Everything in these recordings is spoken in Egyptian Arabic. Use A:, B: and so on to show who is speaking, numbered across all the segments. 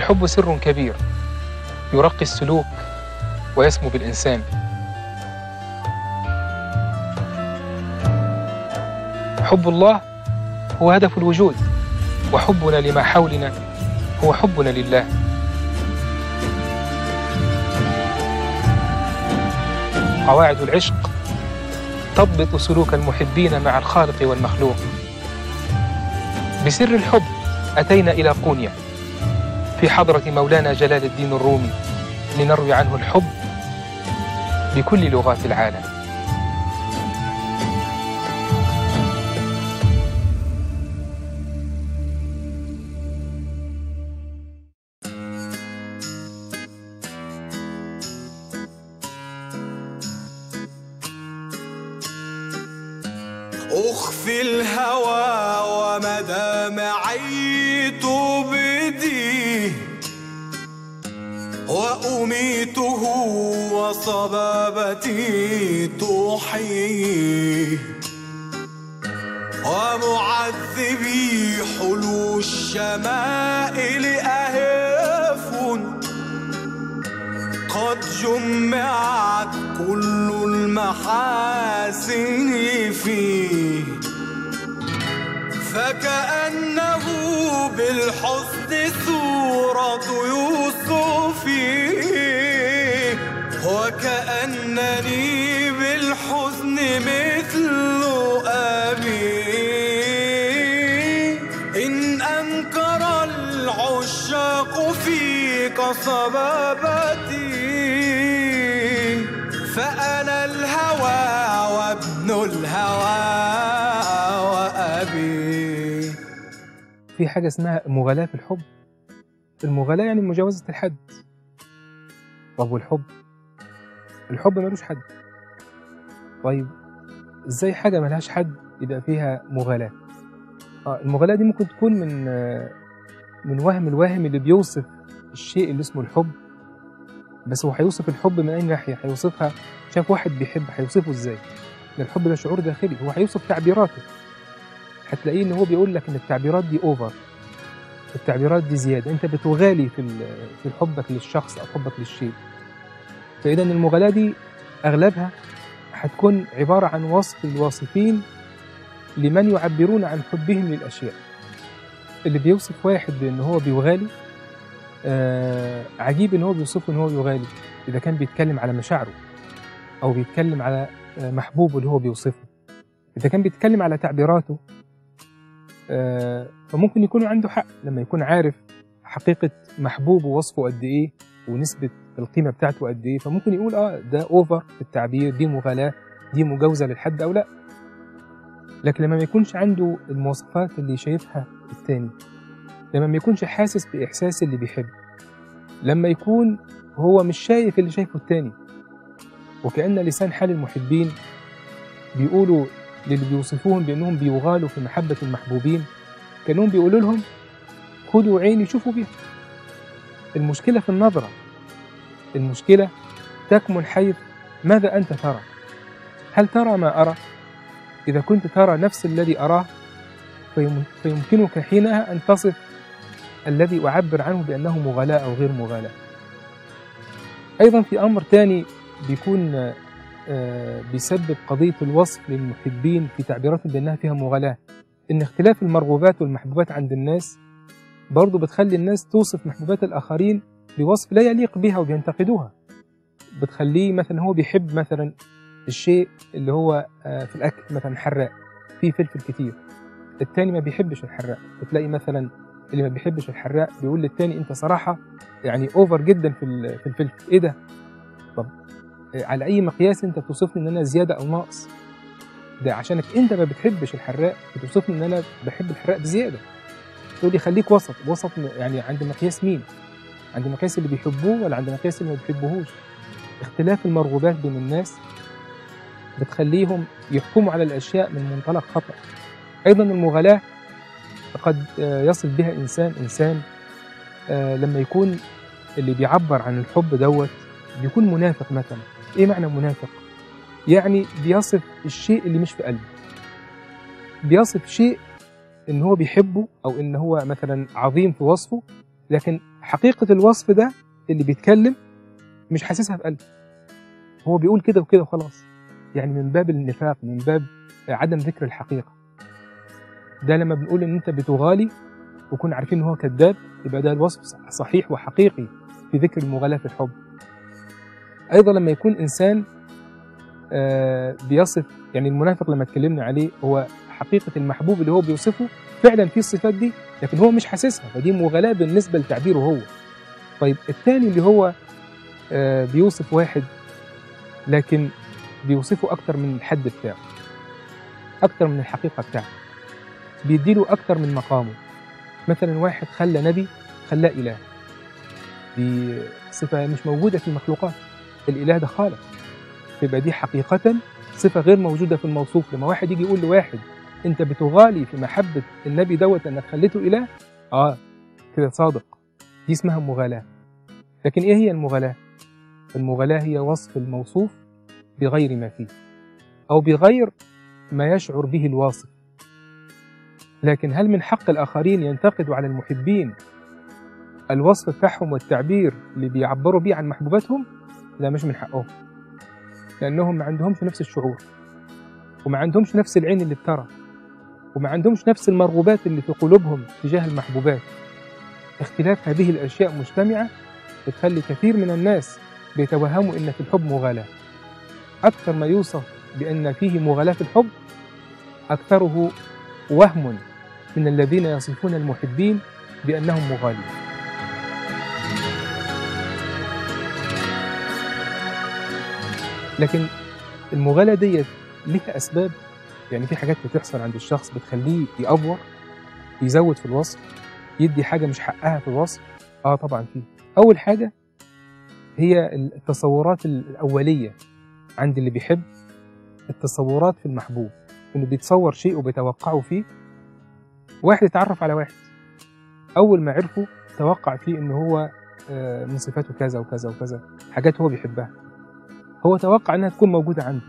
A: الحب سر كبير يرقي السلوك ويسمو بالإنسان حب الله هو هدف الوجود وحبنا لما حولنا هو حبنا لله قواعد العشق تضبط سلوك المحبين مع الخالق والمخلوق بسر الحب أتينا إلى قونيا في حضرة مولانا جلال الدين الرومي لنروي عنه الحب بكل لغات العالم
B: أخفي الهوى ومدى معيت بديه وأميته وصبابتي تحييه ومعذبي حلو الشمائل أهف قد جمعت كل المحاسن فيه فكأنه بالحسن صورة يوسف وكأنني بالحزن مثل أبي إن أنكر العشاق فيك صبابتي فأنا الهوى وابن الهوى وأبي
A: في حاجة اسمها مغالاة في الحب المغالاة يعني مجاوزة الحد طب والحب الحب ملوش حد طيب ازاي حاجة ملهاش حد يبقى فيها مغالاة آه المغالاة دي ممكن تكون من آه من وهم الواهم اللي بيوصف الشيء اللي اسمه الحب بس هو هيوصف الحب من أي ناحية هيوصفها شاف واحد بيحب هيوصفه ازاي ده الحب ده شعور داخلي هو هيوصف تعبيراته هتلاقيه ان هو بيقول لك ان التعبيرات دي اوفر التعبيرات دي زياده انت بتغالي في ال- في حبك للشخص او حبك للشيء فاذا المغالاه دي اغلبها هتكون عباره عن وصف الواصفين لمن يعبرون عن حبهم للاشياء اللي بيوصف واحد بان هو بيغالي آه عجيب ان هو بيوصفه ان هو بيغالي اذا كان بيتكلم على مشاعره او بيتكلم على آه، محبوبه اللي هو بيوصفه اذا كان بيتكلم على تعبيراته آه، فممكن يكون عنده حق لما يكون عارف حقيقة محبوبه ووصفه قد إيه ونسبة القيمة بتاعته قد إيه فممكن يقول آه ده أوفر في التعبير دي مغالاة دي مجاوزة للحد أو لا لكن لما ما يكونش عنده المواصفات اللي شايفها التاني لما ما يكونش حاسس بإحساس اللي بيحب لما يكون هو مش شايف اللي شايفه التاني وكأن لسان حال المحبين بيقولوا للي بيوصفوهم بأنهم بيغالوا في محبة المحبوبين كأنهم بيقولوا لهم خدوا عيني شوفوا بيها المشكلة في النظرة المشكلة تكمن حيث ماذا أنت ترى هل ترى ما أرى إذا كنت ترى نفس الذي أراه فيم- فيمكنك حينها أن تصف الذي أعبر عنه بأنه مغالاة أو غير مغالاة أيضا في أمر تاني بيكون آه، بيسبب قضية الوصف للمحبين في تعبيراتهم بأنها فيها مغالاة إن اختلاف المرغوبات والمحبوبات عند الناس برضو بتخلي الناس توصف محبوبات الآخرين بوصف لا يليق بها وبينتقدوها بتخليه مثلا هو بيحب مثلا الشيء اللي هو آه، في الأكل مثلا حراق فيه فلفل كتير التاني ما بيحبش الحراق بتلاقي مثلا اللي ما بيحبش الحراق بيقول للتاني انت صراحة يعني اوفر جدا في ال- في الفلفل ايه ده طب على اي مقياس انت بتوصفني ان انا زياده او ناقص ده عشانك انت ما بتحبش الحراق بتوصفني ان انا بحب الحراق بزياده تقول لي خليك وسط وسط م- يعني عند مقياس مين عند مقياس اللي بيحبوه ولا عند مقياس اللي ما بيحبوهوش اختلاف المرغوبات بين الناس بتخليهم يحكموا على الاشياء من منطلق خطا ايضا المغالاه قد آه، يصل بها انسان انسان آه، لما يكون اللي بيعبر عن الحب دوت بيكون منافق مثلا ايه معنى منافق يعني بيصف الشيء اللي مش في قلبه بيصف شيء ان هو بيحبه او ان هو مثلا عظيم في وصفه لكن حقيقة الوصف ده اللي بيتكلم مش حاسسها في قلبه هو بيقول كده وكده وخلاص يعني من باب النفاق من باب عدم ذكر الحقيقة ده لما بنقول ان انت بتغالي وكون عارفين ان هو كذاب يبقى ده الوصف صحيح وحقيقي في ذكر المغالاة في الحب ايضا لما يكون انسان آه، بيصف يعني المنافق لما اتكلمنا عليه هو حقيقة المحبوب اللي هو بيوصفه فعلا فيه الصفات دي لكن هو مش حاسسها فدي مغالاة بالنسبة لتعبيره هو طيب الثاني اللي هو آه، بيوصف واحد لكن بيوصفه أكتر من الحد بتاعه أكتر من الحقيقة بتاعته بيديله أكتر من مقامه مثلا واحد خلى نبي خلاه إله دي صفة مش موجودة في المخلوقات الإله ده خالق يبقى دي حقيقة صفة غير موجودة في الموصوف لما واحد يجي يقول لواحد أنت بتغالي في محبة النبي دوت أنك خليته إله آه كده صادق دي اسمها مغالاة لكن إيه هي المغالاة؟ المغالاة هي وصف الموصوف بغير ما فيه أو بغير ما يشعر به الواصف لكن هل من حق الآخرين ينتقدوا على المحبين الوصف بتاعهم والتعبير اللي بيعبروا بيه عن محبوباتهم؟ لا مش من حقهم لأنهم ما عندهمش نفس الشعور وما عندهمش نفس العين اللي بترى وما عندهمش نفس المرغوبات اللي في قلوبهم تجاه المحبوبات اختلاف هذه الأشياء مجتمعة بتخلي كثير من الناس بيتوهموا إن في الحب مغالاة أكثر ما يوصف بأن فيه مغالاة في الحب أكثره وهم من الذين يصفون المحبين بأنهم مغالين لكن المغالاة ديت ليها أسباب يعني في حاجات بتحصل عند الشخص بتخليه يأفور يزود في الوصف يدي حاجة مش حقها في الوصف اه طبعا في أول حاجة هي التصورات الأولية عند اللي بيحب التصورات في المحبوب إنه بيتصور شيء وبيتوقعه فيه واحد اتعرف على واحد أول ما عرفه توقع فيه إنه هو آه، من صفاته كذا وكذا وكذا حاجات هو بيحبها هو توقع انها تكون موجوده عنده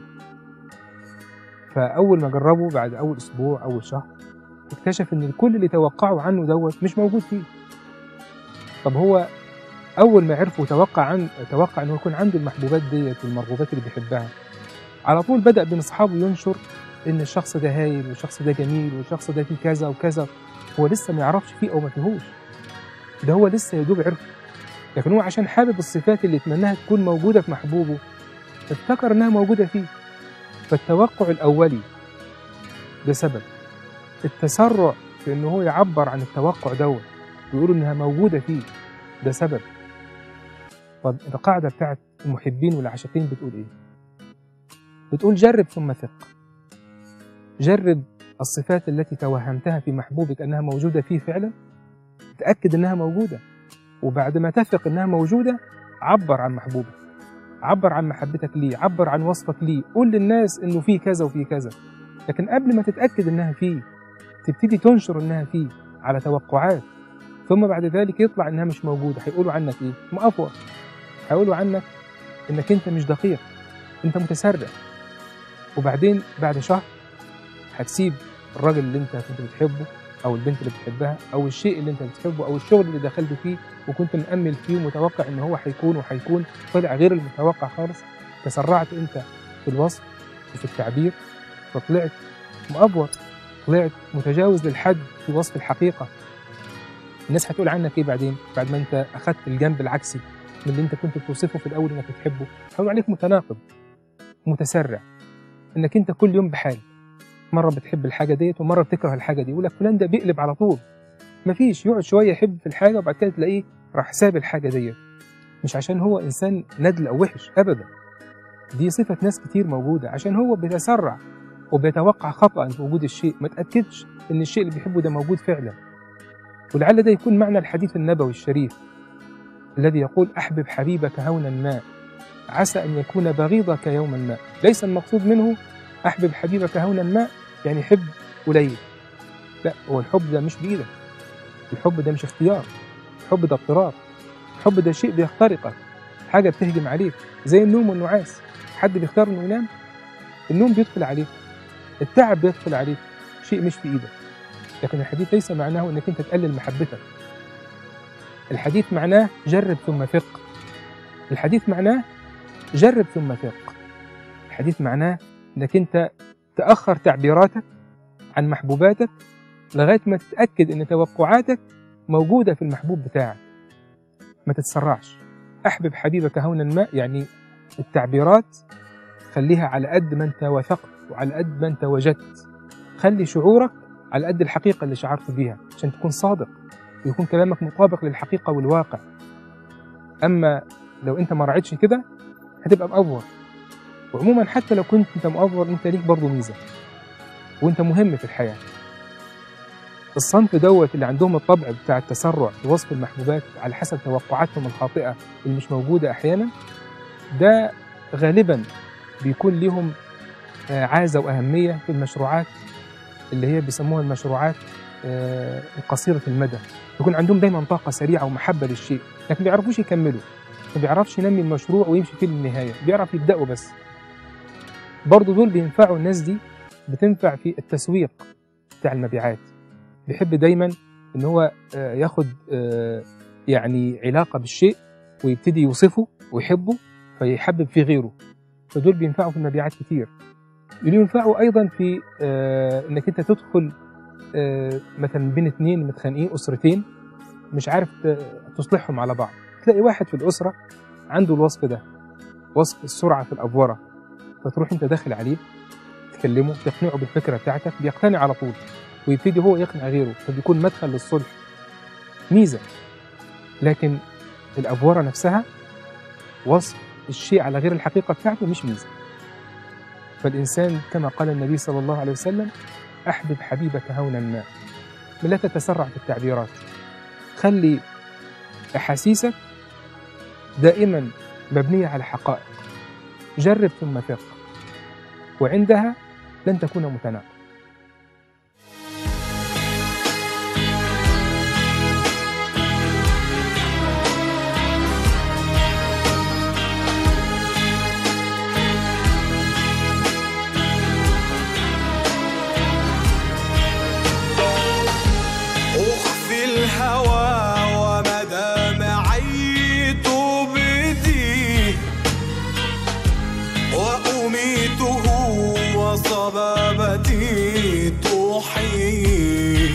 A: فاول ما جربه بعد اول اسبوع اول شهر اكتشف ان كل اللي توقعه عنه دوت مش موجود فيه طب هو اول ما عرفه توقع عن توقع انه يكون عنده المحبوبات ديت والمرغوبات اللي بيحبها على طول بدا بين اصحابه ينشر ان الشخص ده هايل والشخص ده جميل والشخص ده فيه كذا وكذا هو لسه ما يعرفش فيه او ما فيهوش ده هو لسه يدوب عرفه لكن هو عشان حابب الصفات اللي يتمناها تكون موجوده في محبوبه افتكر انها موجوده فيه فالتوقع الاولي ده سبب التسرع في انه هو يعبر عن التوقع دوت ويقول انها موجوده فيه ده سبب طب القاعده بتاعت المحبين والعاشقين بتقول ايه بتقول جرب ثم ثق جرب الصفات التي توهمتها في محبوبك انها موجوده فيه فعلا تاكد انها موجوده وبعد ما تثق انها موجوده عبر عن محبوبك عبر عن محبتك ليه عبر عن وصفك ليه قول للناس انه في كذا وفي كذا لكن قبل ما تتاكد انها فيه تبتدي تنشر انها فيه على توقعات ثم بعد ذلك يطلع انها مش موجوده هيقولوا عنك ايه مأفور هيقولوا عنك انك انت مش دقيق انت متسرع وبعدين بعد شهر هتسيب الراجل اللي انت كنت بتحبه او البنت اللي بتحبها او الشيء اللي انت بتحبه او الشغل اللي دخلت فيه وكنت مأمل فيه ومتوقع ان هو هيكون وهيكون طلع غير المتوقع خالص تسرعت انت في الوصف وفي التعبير فطلعت مأفور طلعت متجاوز للحد في وصف الحقيقة الناس هتقول عنك ايه بعدين بعد ما انت اخذت الجنب العكسي من اللي انت كنت بتوصفه في الاول انك بتحبه هيقولوا عليك متناقض متسرع انك انت كل يوم بحال مره بتحب الحاجه ديت ومره بتكره الحاجه دي يقول لك فلان ده بيقلب على طول مفيش يقعد شويه يحب في الحاجه وبعد كده تلاقيه راح ساب الحاجه ديت مش عشان هو انسان ندل او وحش ابدا دي صفه ناس كتير موجوده عشان هو بيتسرع وبيتوقع خطا في وجود الشيء ما تاكدش ان الشيء اللي بيحبه ده موجود فعلا ولعل ده يكون معنى الحديث النبوي الشريف الذي يقول احبب حبيبك هونا ما عسى ان يكون بغيضك يوما ما ليس المقصود منه احبب حبيبك هونا ما يعني حب قليل لا هو الحب ده مش بايدك الحب ده مش اختيار الحب ده اضطرار الحب ده شيء بيخترقك حاجه بتهجم عليك زي النوم والنعاس حد بيختار انه ينام النوم بيدخل عليك التعب بيدخل عليك شيء مش في ايدك لكن الحديث ليس معناه انك انت تقلل محبتك الحديث معناه جرب ثم ثق الحديث معناه جرب ثم ثق الحديث معناه انك انت تاخر تعبيراتك عن محبوباتك لغايه ما تتاكد ان توقعاتك موجوده في المحبوب بتاعك ما تتسرعش احبب حبيبك هونا ما يعني التعبيرات خليها على قد ما انت وثقت وعلى قد ما انت وجدت خلي شعورك على قد الحقيقه اللي شعرت بيها عشان تكون صادق ويكون كلامك مطابق للحقيقه والواقع اما لو انت ما راعيتش كده هتبقى مأفور وعموما حتى لو كنت انت مأفور انت ليك برضه ميزه وانت مهم في الحياه الصنف دوت اللي عندهم الطبع بتاع التسرع في وصف المحبوبات على حسب توقعاتهم الخاطئه اللي مش موجوده احيانا ده غالبا بيكون ليهم آه، عازه واهميه في المشروعات اللي هي بيسموها المشروعات آه، قصيره المدى يكون عندهم دايما طاقه سريعه ومحبه للشيء لكن ما بيعرفوش يكملوا ما بيعرفش ينمي المشروع ويمشي فيه للنهايه بيعرف يبداوا بس برضه دول بينفعوا الناس دي بتنفع في التسويق بتاع المبيعات بيحب دايما ان هو آه، ياخد آه، يعني علاقه بالشيء ويبتدي يوصفه ويحبه فيحبب في غيره فدول بينفعوا في المبيعات كتير اللي ينفعوا ايضا في آه، انك انت تدخل آه، مثلا بين اتنين متخانقين اسرتين مش عارف ت- تصلحهم على بعض تلاقي واحد في الاسره عنده الوصف ده وصف السرعه في الافوره فتروح انت داخل عليه تكلمه تقنعه بالفكره بتاعتك بيقتنع على طول ويبتدي هو يقنع غيره فبيكون مدخل للصلح ميزه لكن الافوره نفسها وصف الشيء على غير الحقيقه بتاعته مش ميزه فالانسان كما قال النبي صلى الله عليه وسلم احبب حبيبك هونا ما لا تتسرع في التعبيرات خلي احاسيسك دائما مبنيه على حقائق جرب ثم ثق وعندها لن تكون متناقض
B: أخفي الهوى ومدام عيت بدي وأميته وصبابتي تحيي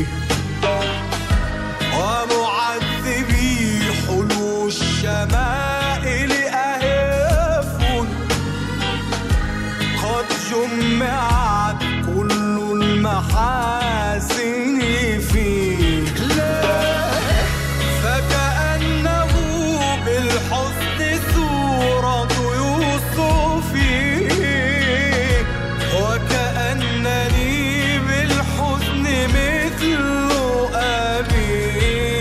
B: ومعذبي حلو الشمائل أهف قد جمعت كل المحاسن فيه لا فكأنه بالحسن صورة يوسف وكأنني بالحزن مثل أبي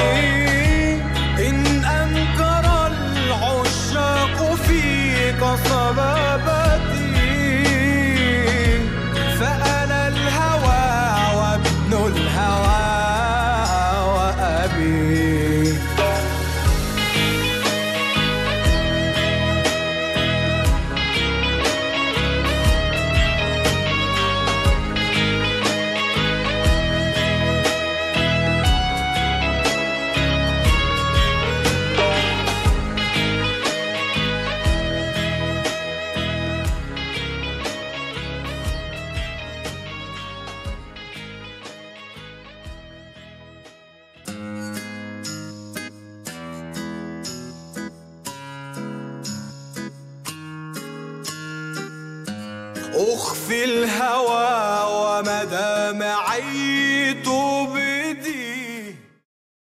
B: إن أنكر العشاق فيك صبابتي فأنا الهوى وابن الهوى وأبي أخفي الهوى